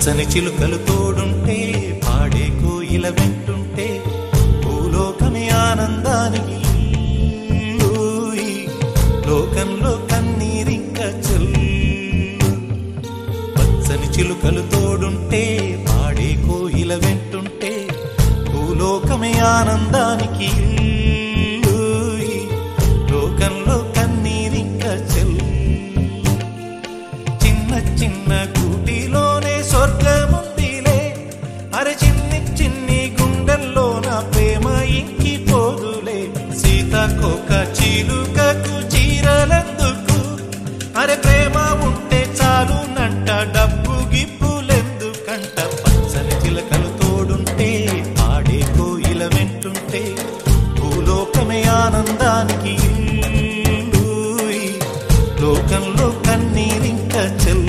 పచ్చని చిలుకలు తోడుంటే పాడే కోయిల వెంటుంటే భూలోకమే ఆనందానికి ఊయి. లోకంలో కన్నీరింక చెల్లు పచ్చని చిలుకలు తోడుంటే పాడే కోయిల వెంటుంటే భూలోకమే ఆనందానికి ఊయి. లోకంలో కన్నీరింక చెల్లు చిన్న చిన్న కూటిలోనే స్వర్గముందిలే అరే చిన్ని చిన్ని గుండెల్లో నా ప్రేమ ఇంకిపోదులే సీతాకోక చీలుకకు చీరలెందుకు అరే ప్రేమ ఉంటే చాలునంట డబ్బు గిప్పులెందుకంట పచ్చని చిలకలు తోడుంటే ఆడే కోయిల వెంటుంటే భూలోకమే ఆనందానికి ఇల్లూయి. లోకంలో కన్నీరింక చెల్లు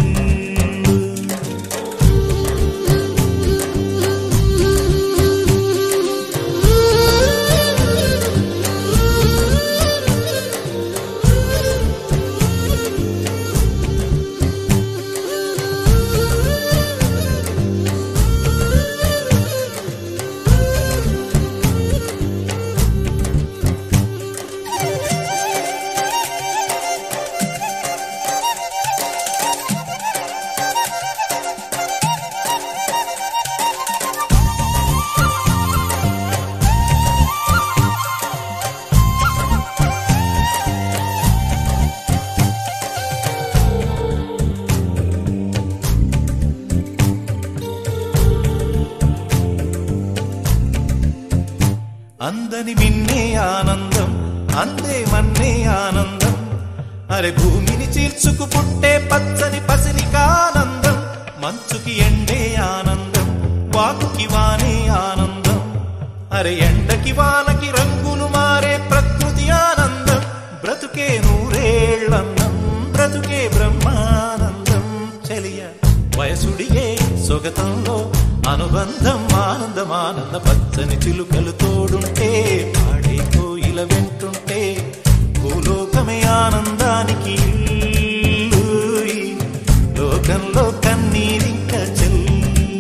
అందని మిన్నే ఆనందం అందే మన్నే ఆనందం అరే భూమిని చీల్చుకు పుట్టే పచ్చని పసిలికానందం మంచుకి ఎండే ఆనందం వాకుకి వానే ఆనందం అరే ఎండకి వానకి రంగులు మారే ప్రకృతి ఆనందం బ్రతుకే నూరేళ్ళందం బ్రతుకే బ్రహ్మానందం చెలియ వయసుడిగే సొగతంలో అనుబంధం ఆనందం ఆనంద పచ్చని చిలుకలు తోడుంటే పాడే కోయిల వెంటుంటే భూలోకమే ఆనందానికి ఇల్లూయి. లోకంలో కన్నీరింక చెల్లు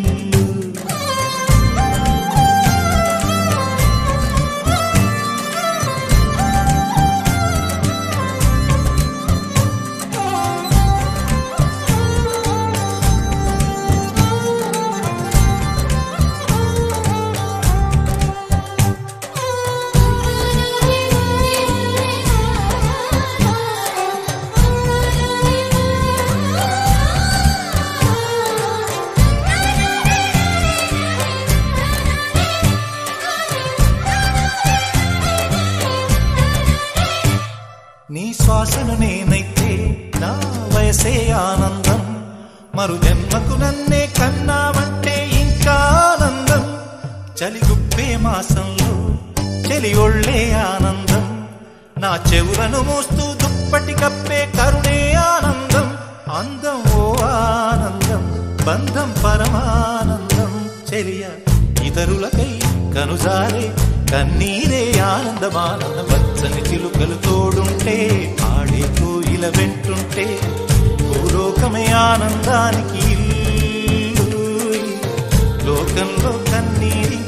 నీ శ్వాసను నేనైతే నా వయసే ఆనందం మరు జన్మకు నన్నే కన్నావంటే ఇంకా ఆనందం చలిగుప్పే మాసంలో చలి ఒళ్ళే ఆనందం నా చెవులను మోస్తూ దుప్పటి కప్పే కరుణే ఆనందం అందం ఓ ఆనందం బంధం పరమానందం చెలియ ఇతరులకై కనుజారే కన్నీరే ఆనందమానంద వచ్చని చిలుకలు తోడుంటే ఆడే కోయిల వెంటుంటే భూలోకమే ఆనందానికి ఇల్లూయి. లోకంలో కన్నీరి